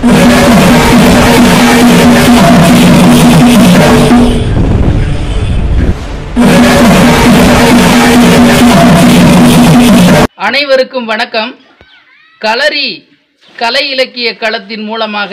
அனைவருக்கும் வணக்கம் களரி கலை இலக்கிய களத்தின் மூலமாக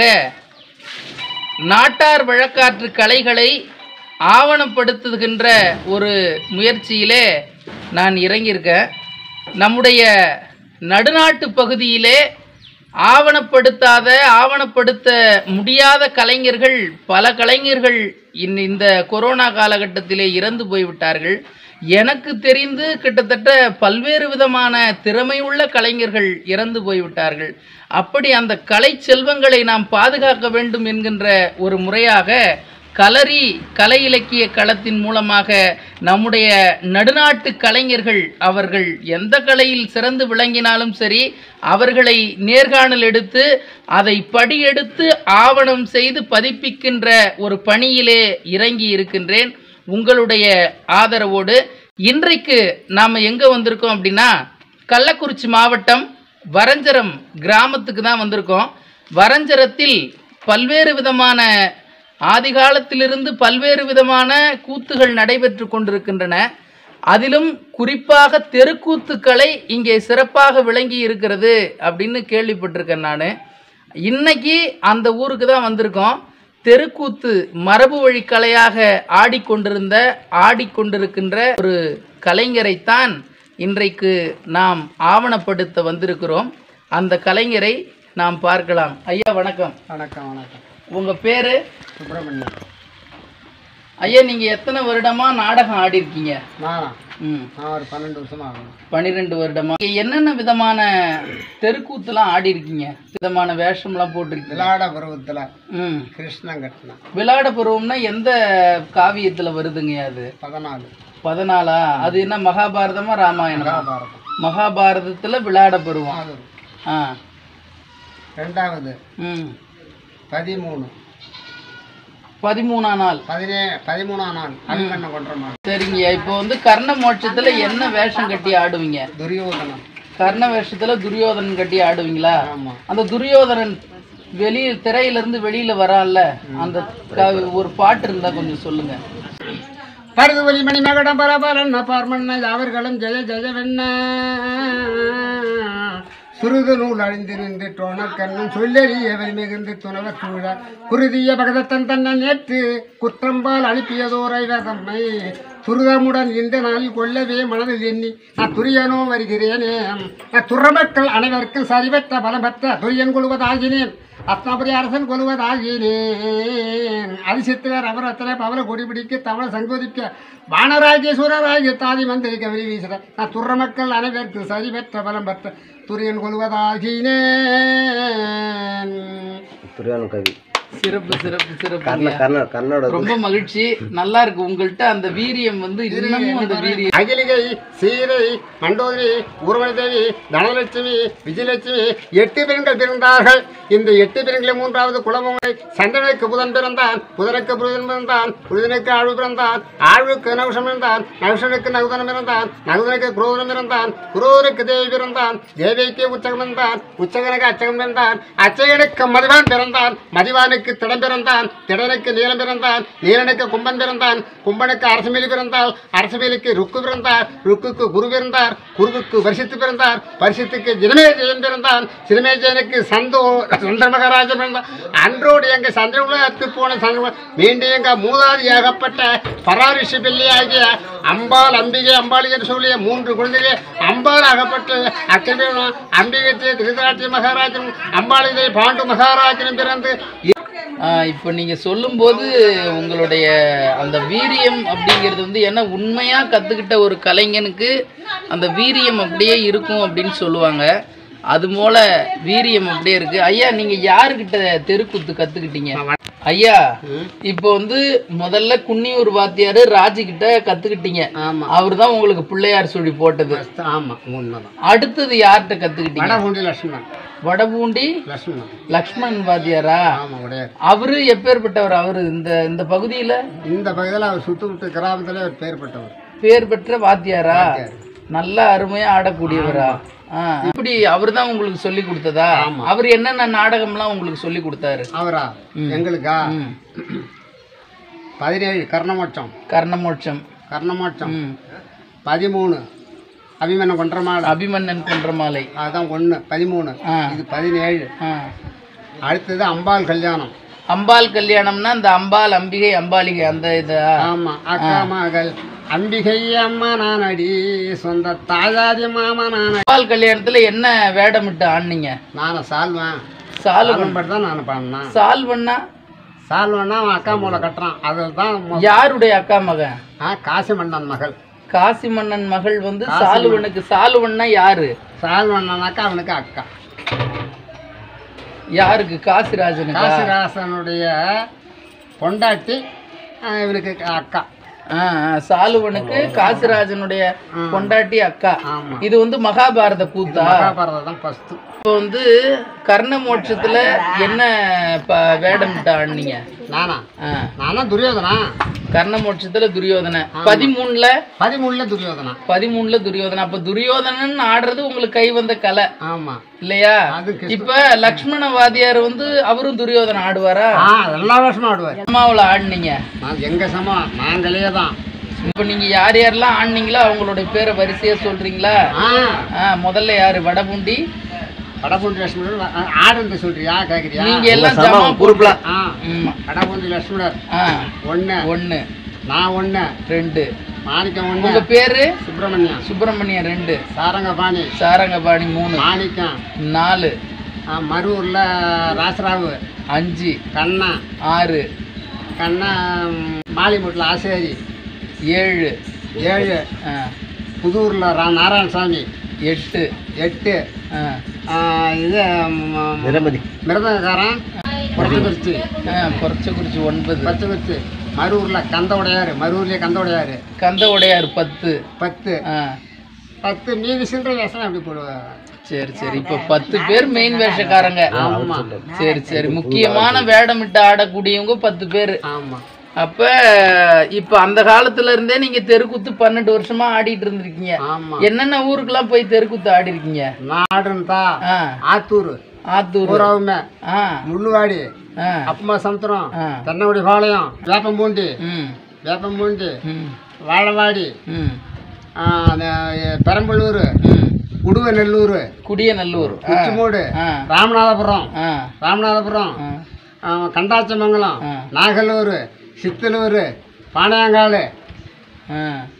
நாட்டார் வழக்காற்று கலைகளை ஆவணப்படுத்துகின்ற ஒரு முயற்சியிலே நான் இறங்கியிருக்கேன் நம்முடைய நடுநாட்டு பகுதியிலே ஆவணப்படுத்தாத ஆவணப்படுத்த முடியாத கலைஞர்கள் பல கலைஞர்கள் இன் இந்த கொரோனா காலகட்டத்திலே இறந்து போய்விட்டார்கள் எனக்கு தெரிந்து கிட்டத்தட்ட பல்வேறு விதமான திறமையுள்ள கலைஞர்கள் இறந்து போய்விட்டார்கள் அப்படி அந்த கலை செல்வங்களை நாம் பாதுகாக்க வேண்டும் என்கின்ற ஒரு முறையாக கலரி கலை இலக்கிய களத்தின் மூலமாக நம்முடைய நடுநாட்டு கலைஞர்கள் அவர்கள் எந்த கலையில் சிறந்து விளங்கினாலும் சரி அவர்களை நேர்காணல் எடுத்து அதை படியெடுத்து ஆவணம் செய்து பதிப்பிக்கின்ற ஒரு பணியிலே இறங்கி இருக்கின்றேன் உங்களுடைய ஆதரவோடு இன்றைக்கு நாம் எங்கே வந்திருக்கோம் அப்படின்னா கள்ளக்குறிச்சி மாவட்டம் வரஞ்சரம் கிராமத்துக்கு தான் வந்திருக்கோம் வரஞ்சரத்தில் பல்வேறு விதமான ஆதிகாலத்திலிருந்து பல்வேறு விதமான கூத்துகள் நடைபெற்று கொண்டிருக்கின்றன அதிலும் குறிப்பாக தெருக்கூத்துக்களை இங்கே சிறப்பாக விளங்கி இருக்கிறது அப்படின்னு கேள்விப்பட்டிருக்கேன் நான் இன்னைக்கு அந்த ஊருக்கு தான் வந்திருக்கோம் தெருக்கூத்து மரபு வழி கலையாக ஆடிக்கொண்டிருந்த ஆடிக்கொண்டிருக்கின்ற ஒரு கலைஞரைத்தான் இன்றைக்கு நாம் ஆவணப்படுத்த வந்திருக்கிறோம் அந்த கலைஞரை நாம் பார்க்கலாம் ஐயா வணக்கம் வணக்கம் வணக்கம் உங்கள் பேர் சுப்பிரமணியம் ஐயா நீங்கள் எத்தனை வருடமா நாடகம் ஆடிருக்கீங்க நானா ம் நான் ஒரு பன்னெண்டு வருஷமா ஆகணும் பன்னிரெண்டு வருடமா நீங்க என்னென்ன விதமான தெருக்கூத்துலாம் ஆடி இருக்கீங்க விதமான வேஷம்லாம் போட்டிருக்கீங்க விளாட பருவத்தில் ம் கிருஷ்ணன் கட்டினேன் விளையாட பருவம்னா எந்த காவியத்துல வருதுங்க அது பதினாலு பதினாலா அது என்ன மகாபாரதமா ராமாயணமா மகாபாரதம் மகாபாரதத்துல விளையாட பருவம் அது ஆ ரெண்டாவது ம் பதிமூணு பதிமூணாம் நாள் பதினே பதிமூணாம் நாள் அருங்கண்ண கொன்றமா சரிங்கய்யா இப்போ வந்து கர்ண மோட்சத்துல என்ன வேஷம் கட்டி ஆடுவீங்க துரியோதனம் கர்ண வேஷத்துல துரியோதனன் கட்டி ஆடுவீங்களா ஆமா அந்த துரியோதனன் வெளிய திரையில இருந்து வெளியில வரான்ல அந்த க- ஒரு பாட்டு இருந்தா கொஞ்சம் சொல்லுங்க பருதுவலி மணி மகடம் பரபரன் பார்மன்ன அவர்களும் ஜெய ஜெயவென்ன சுருது நூல் அழிந்திருந்து டோணக்கண்ணும் சொல்லறிய மிகுந்து துணவ சூழ குருதிய பகதத்தன் தன்னை நேற்று குற்றம்பால் அனுப்பியதோரை தம்மை துருதமுடன் இந்த நாளில் கொள்ளவே மனதில் எண்ணி நான் துரியனோ வருகிறேனே நான் துறமக்கள் அனைவருக்கும் சரிவற்ற பலம் பெற்ற துரியன் கொள்வதாகினேன் அத்னாபுரி அரசன் கொள்வதாகினேன் அதிசித்திரர் அவர் அத்தனை பவர கொடி பிடிக்க தவள சங்கோதிக்க வானராகிய சூரராகிய தாதி மந்திரிக்க விரி வீசுற நான் துற மக்கள் அனைவருக்கு சரி பெற்ற பலம் பெற்ற துரியன் கொள்வதாகினேன் துரியானு கவி சிறப்பு சிறப்பு சிறப்பு கர்ண கர்ணோட ரொம்ப மகிழ்ச்சி நல்லா இருக்கு உங்கள்கிட்ட அந்த வீரியம் வந்து இன்னமும் அந்த வீரியம் அகிலிகை சீரை மண்டோதரி ஊர்வலதேவி தனலட்சுமி விஜயலட்சுமி எட்டு பெண்கள் பிறந்தார்கள் இந்த எட்டு பெண்களில் மூன்றாவது குலமங்களை சந்திரனுக்கு புதன் பிறந்தான் புதனுக்கு புதன் பிறந்தான் புதனுக்கு ஆழ்வு பிறந்தான் ஆழ்வுக்கு நகுஷம் பிறந்தான் நகுஷனுக்கு நகுதனம் பிறந்தான் நகுதனுக்கு குரோதனம் பிறந்தான் குரோதனுக்கு தேவி பிறந்தான் தேவிக்கு உச்சகம் பிறந்தான் உச்சகனுக்கு அச்சகம் பிறந்தான் அச்சகனுக்கு மதிவான் பிறந்தான் மதிவானுக்கு திடம் பிறந்தான் திடனுக்கு நீலம் பிறந்தான் நீலனுக்கு கும்பன் பிறந்தான் கும்பனுக்கு அரசமேலி பிறந்தால் அரசமேலிக்கு ருக்கு பிறந்தார் ருக்குக்கு குரு பிறந்தார் குருவுக்கு வருஷத்து பிறந்தார் வருஷத்துக்கு ஜனமேஜயன் பிறந்தான் சினமேஜயனுக்கு சந்தோ சந்திர மகாராஜன் பிறந்தார் அன்றோடு எங்க சந்திர உலகத்து போன சந்திர மீண்டும் எங்க மூதாதி ஏகப்பட்ட பராரிஷி பிள்ளையாகிய அம்பாள் அம்பிகை அம்பாள் என்று சொல்லிய மூன்று குழந்தைகள் அம்பாள் ஆகப்பட்டு அக்கறை அம்பிகை திருதராட்சி மகாராஜனும் அம்பாளிதை பாண்டு மகாராஜனும் பிறந்து ஆஹ் இப்போ நீங்க சொல்லும்போது உங்களுடைய அந்த வீரியம் அப்படிங்கிறது வந்து ஏன்னா உண்மையா கத்துக்கிட்ட ஒரு கலைஞனுக்கு அந்த வீரியம் அப்படியே இருக்கும் அப்படின்னு சொல்லுவாங்க அது போல வீரியம் அப்படியே இருக்கு ஐயா நீங்க யாருக்கிட்ட தெருக்கூத்து கத்துக்கிட்டீங்க ஐயா இப்போ வந்து முதல்ல குன்னியூர் வாத்தியாரு ராஜு கிட்ட கத்துக்கிட்டீங்க ஆமா அவர் தான் உங்களுக்கு பிள்ளையார் சுழி போட்டது ஆமா உண்மைதான் அடுத்தது யார்கிட்ட கத்துக்கிட்டீங்க வடகுண்டி லட்சுமணன் வடபூண்டி லட்சுமணன் லக்ஷ்மண் வாத்தியாரா ஆமா உடையார் அவரு எப்பேற்பட்டவர் அவரு இந்த இந்த பகுதியில இந்த பகுதியில் அவர் சுத்து விட்டு கிராமத்தில் அவர் பேர் பெற்றவர் பேர் பெற்ற வாத்தியாரா நல்ல அருமையா ஆடக்கூடியவரா ஆ, இப்படி அவர் தான் உங்களுக்கு சொல்லி கொடுத்ததா அவர் என்னென்ன நாடகம்லாம் உங்களுக்கு சொல்லி கொடுத்தாரு அவரா எங்களுக்கா ம். பதினேழு கர்ணமோட்சம் கர்ணமோட்சம் கர்ணமோட்சம் ம். பதிமூணு அபிமன்ன கொன்றமாலை அபிமன்னன் குன்றமாலை அதுதான் ஒன்று பதிமூணு ஆ. இது பதினேழு ஆ. அடுத்தது அம்பாள் கல்யாணம் அம்பாள் கல்யாணம்னா இந்த அம்பாள் அம்பிகை அம்பாலிகை அந்த இதா ஆமா அக்கா மகள் அம்பிகை அம்மா நானடி சொந்த தாயாதி மாமா நானடி அம்பாள் கல்யாணத்துல என்ன வேடமிட்டு ஆடுனீங்க நானே சால்வேன் சால்வன் சால்வன் தான் நான் பண்ணேன் சால்வன்னா சால்வன்னா அவன் அக்கா மூளை கட்டுறான் அதில் தான் மொ- யாருடைய அக்கா மகன் ஆ காசி மன்னன் மகள் காசி மன்னன் மகள் வந்து சாலுவனுக்கு சாலுவன்னா யாரு சால்வண்ணனாக்கா அவனுக்கு அக்கா யாருக்கு காசிராஜனுக்கு காசிராசனுடைய பொண்டாட்டி ஆ, இவனுக்கு அக்கா சாலுவனுக்கு காசிராஜனுடைய பொண்டாட்டி அக்கா ஆமா இது வந்து மகாபாரத கூத்தா மகாபாரதம் தான் ஃபஸ்ட்டு இப்போ வந்து கர்ண மோட்சத்துல என்ன ப- வேடமிட்டு ஆடுனீங்க நானா ஆ. நானா துரியோதனா கர்ண மோட்சத்துல துரியோதனை பதிமூணுல பதிமூணுல துரியோதனா பதிமூணுல துரியோதனை அப்ப துரியோதனன் ஆடுறது உங்களுக்கு கை வந்த கலை ஆமா இல்லையா அது கிருஷ்ண- இப்ப லக்ஷ்மண வாதியார் வந்து அவரும் துரியோதனை ஆடுவாரா ஆ எல்லா வருஷமும் ஆடுவார் அம்மாவில் ஆடுனீங்க நான் எங்க சமம் நாங்களே தான் இப்ப நீங்க யார் யாரெல்லாம் ஆடுனீங்களோ அவங்களுடைய பேரை வரிசையா சொல்றீங்களா ஆ ஆ, முதல்ல யாரு வடபுண்டி வடபூண்டி லட்சுமணர் வ- ஆடுன்னு சொல்றியா கேக்குறியா நீங்க எல்லாம் ஜமா குரூப்ல ஆ ம். வடபூண்டி லட்சுமணர் ஆ ஒண்ணு ஒண்ணு நான் ஒண்ணு ரெண்டு மாணிக்கம் உங்க ஒண்ணு பேரு சுப்பிரமணியம் சுப்பிரமணியம் ரெண்டு சாரங்கபாணி சாரங்கபாணி மூணு மாணிக்கம் நாலு ஆ, மருவூர்ல ராசராவு அஞ்சு கண்ணா ஆறு கண்ணா ம், மாலிமுட்டில் ஆசேரி ஏழு ஏழு ஆ, புதூர்ல ரா நாராயணசாமி எட்டு எட்டு ஆ, ஆ, இது ம், நிரமதி மிருதங்கக்காரன் பச்சைக்குறிச்சி ஆ, பொறச்சக்குறிச்சி ஒன்பது பச்சைக்குறிச்சி மருவூர்ல கந்த உடையாரு மருவூர்லயே கந்த உடையாரு கந்த உடையார் பத்து பத்து ஆ, பத்து மீதி சில்லறை வேஷம் அப்படி போடுவாங்க சரி சரி இப்போ பத்து பேர் மெயின் வேஷக்காரங்க ஆமா சரி சரி முக்கியமான வேடமிட்டு ஆடக்கூடியவங்க பத்து பேர் ஆமா அப்ப இப்ப அந்த காலத்துல இருந்தே நீங்க தெருக்கூத்து பன்னெண்டு வருஷமா ஆடிட்டு இருந்திருக்கீங்க ஆமா என்னென்ன ஊருக்கெல்லாம் போய் தெருக்கூத்து ஆடி இருக்கீங்க நாடுந்தா ஆ ஆத்தூர் ஆத்தூர் ஊராவுமே ஆ முள்ளுவாடி ஆ அப்பமா சமுத்திரம் ஆ. தென்னகுடி பாளையம் வேப்பம்பூண்டி ம் வேப்பம்பூண்டி ம் வாழவாடி ம் ஆ, அந்த, பெரம்பலூர் ம் உடுவநல்லூர் குடியநல்லூர் ஆ உச்சிமூடு ஆ ராமநாதபுரம் ஆ ராமநாதபுரம் ஆ ஆ, கண்டாச்சமங்கலம் ஆ. நாகலூர் சித்தலூர் பானையாங்கால் ஆ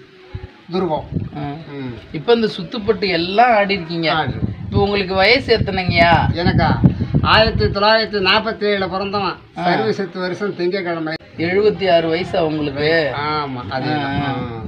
துருவம் ஆ ம். இப்போ இந்த சுத்துப்பட்டு எல்லாம் ஆடி இருக்கீங்க ஆடு. இப்போ உங்களுக்கு வயசு எத்தனைங்கய்யா எனக்கா ஆயிரத்தி தொள்ளாயிரத்தி நாற்பத்தி ஏழில் பிறந்தவன் சர்வீஸ் எட்டு வருஷம் திங்கக்கிழமை எழுபத்தி ஆறு வயசா உங்களுக்கு ஆமாம் அது ஆ.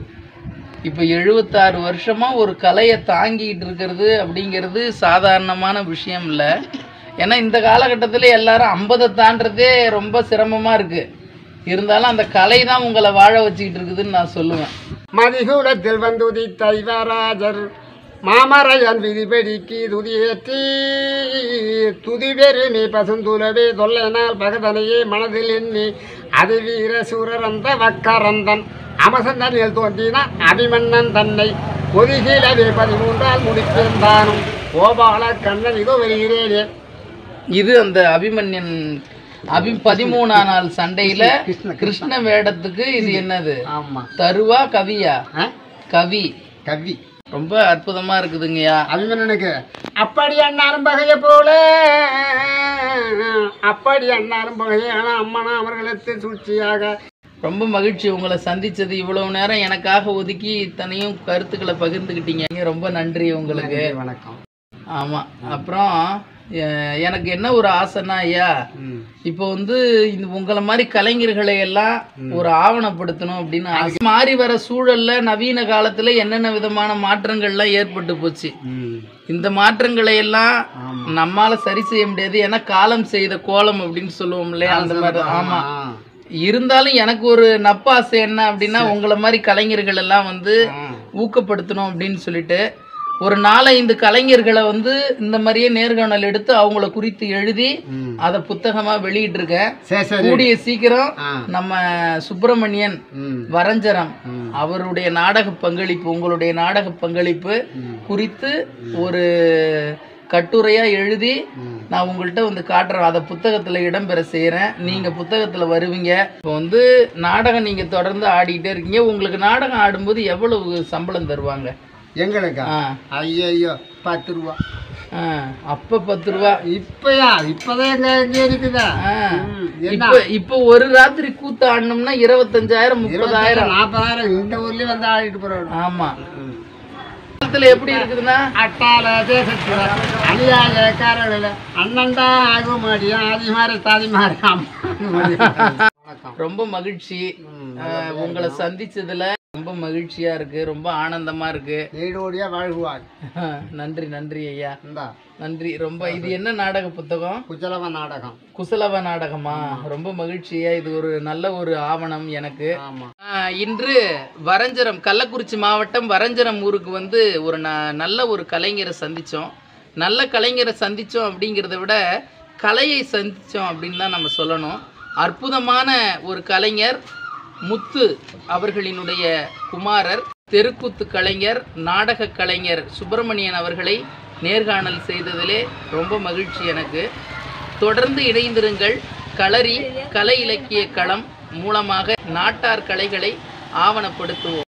இப்போ எழுபத்தாறு வருஷமா ஒரு கலையை தாங்கிட்டு இருக்கிறது அப்படிங்கிறது சாதாரணமான விஷயம் இல்லை ஏன்னா இந்த காலகட்டத்தில் எல்லாரும் ஐம்பதை தாண்டதே ரொம்ப சிரமமா இருக்கு இருந்தாலும் அந்த கலை தான் உங்களை வாழ வச்சுக்கிட்டு இருக்குதுன்னு நான் சொல்லுவேன் மதிகுலத்தில் வந்து உதித்த யுவராஜர் மாமரையன் விதிபடிக்கு துதியேற்றி துதி பெருமி பசுந்துலவே தொல்லைனால் பகதனையே மனதில் எண்ணி அது வீர சூரரந்த வக்கரந்தன் அமசந்தனில் தோன்றின அபிமன்னன் தன்னை ஒதுகிலவே பதிமூன்றால் முடித்திருந்தானும் கோபால கண்ணன் இதோ வருகிறேனே இது அந்த அபிமன்யன் அபி பதிமூணா நாள் சண்டையில கிருஷ்ண கிருஷ்ண வேடத்துக்கு இது என்னது ஆமா தருவா கவியா ஆ? கவி கவி ரொம்ப அற்புதமா இருக்குதுங்கய்யா அபிமன்னனுக்கு அப்படி அண்ணாரும் பகைய போல அப்படி அண்ணாரும் பகையான அம்மனா அவர்களுக்கு சூழ்ச்சியாக ரொம்ப மகிழ்ச்சி உங்களை சந்திச்சது இவ்வளவு நேரம் எனக்காக ஒதுக்கி இத்தனையும் கருத்துக்களை பகிர்ந்துக்கிட்டீங்க ரொம்ப நன்றி உங்களுக்கு வணக்கம் ஆமா அப்புறம் எ- எனக்கு என்ன ஒரு ஆசைன்னா ஐயா ம். இப்போ வந்து இந்த உங்களை மாதிரி கலைஞர்களை எல்லாம் ஒரு ஆவணப்படுத்தணும் அப்படின்னு ஆசை. மாறி வர சூழல்ல நவீன காலத்துல என்னென்ன விதமான மாற்றங்கள்லாம் ஏற்பட்டு போச்சு ம். இந்த மாற்றங்களை எல்லாம் ஆமா. நம்மால சரி செய்ய முடியாது ஏன்னா காலம் செய்த கோலம் அப்படின்னு சொல்லுவோம் இல்லையா அந்த மாதிரி ஆமா ஆ. இருந்தாலும் எனக்கு ஒரு நப்பாசை என்ன அப்படின்னா உங்களை மாதிரி கலைஞர்கள் எல்லாம் வந்து ஆ. ஊக்கப்படுத்தணும் அப்படின்னு சொல்லிட்டு ஒரு நாலஞ்சு கலைஞர்களை வந்து இந்த மாதிரியே நேர்காணல் எடுத்து அவங்கள குறித்து எழுதி ம். அதை புத்தகமா வெளியிட்டிருக்கேன் சரி சரி கூடிய சீக்கிரம் ஆ. நம்ம சுப்பிரமணியன் ம் வரஞ்சரம் ம். அவருடைய நாடக பங்களிப்பு உங்களுடைய நாடக பங்களிப்பு குறித்து ஒரு கட்டுரையா எழுதி ம். நான் உங்கள்கிட்ட வந்து காட்டுறேன் அதை புத்தகத்துல இடம்பெற செய்யறேன் நீங்க புத்தகத்துல வருவீங்க இப்போ வந்து நாடகம் நீங்க தொடர்ந்து ஆடிக்கிட்டே இருக்கீங்க உங்களுக்கு நாடகம் ஆடும்போது எவ்வளவு சம்பளம் தருவாங்க எங்களுக்கா ஆ ஐயோ பத்து ரூபா ஆ அப்ப பத்து ரூபா இப்பயா இப்பதான் எங்க எங்க இருக்குதா ஆ. ம், என்ன இப்போ இப்போ ஒரு ராத்திரி கூத்து ஆடணும்னா இருபத்தஞ்சாயிரம் முப்பதாயிரம் இருபதாயிரம் நாற்பதாயிரம் இந்த ஊர்லயே வந்து ஆடிட்டு போறோம் ஆமா காலத்துல எப்படி இருக்குதுன்னா அட்டால தேசத்துல அநியாயக்காரர்கள் அண்ணன்டா ஆகும் மாடியும் ஆதி மாறி தாதி மாறி வணக்கம் ரொம்ப மகிழ்ச்சி அஹ், உங்களை சந்திச்சதுல ரொம்ப மகிழ்ச்சியா இருக்கு ரொம்ப ஆனந்தமா இருக்கு நீடோடியா வாழ்குவார் நன்றி நன்றி ஐயா இந்தா நன்றி ரொம்ப இது என்ன நாடக புத்தகம் குச்சலவ நாடகம் குசலவ நாடகமா ரொம்ப மகிழ்ச்சியா இது ஒரு நல்ல ஒரு ஆவணம் எனக்கு ஆமா ஆஹ், இன்று வரஞ்சரம் கள்ளக்குறிச்சி மாவட்டம் வரஞ்சரம் ஊருக்கு வந்து ஒரு ந நல்ல ஒரு கலைஞரை சந்தித்தோம் நல்ல கலைஞரை சந்தித்தோம் அப்படிங்கிறத விட கலையை சந்தித்தோம் அப்படின்னு தான் நம்ம சொல்லணும் அற்புதமான ஒரு கலைஞர் முத்து அவர்களினுடைய குமாரர் தெருக்கூத்து கலைஞர் நாடக கலைஞர் சுப்பிரமணியன் அவர்களை நேர்காணல் செய்ததிலே ரொம்ப மகிழ்ச்சி எனக்கு தொடர்ந்து இணைந்திருங்கள் களரி கலை இலக்கிய களம் மூலமாக நாட்டார் கலைகளை ஆவணப்படுத்துவோம்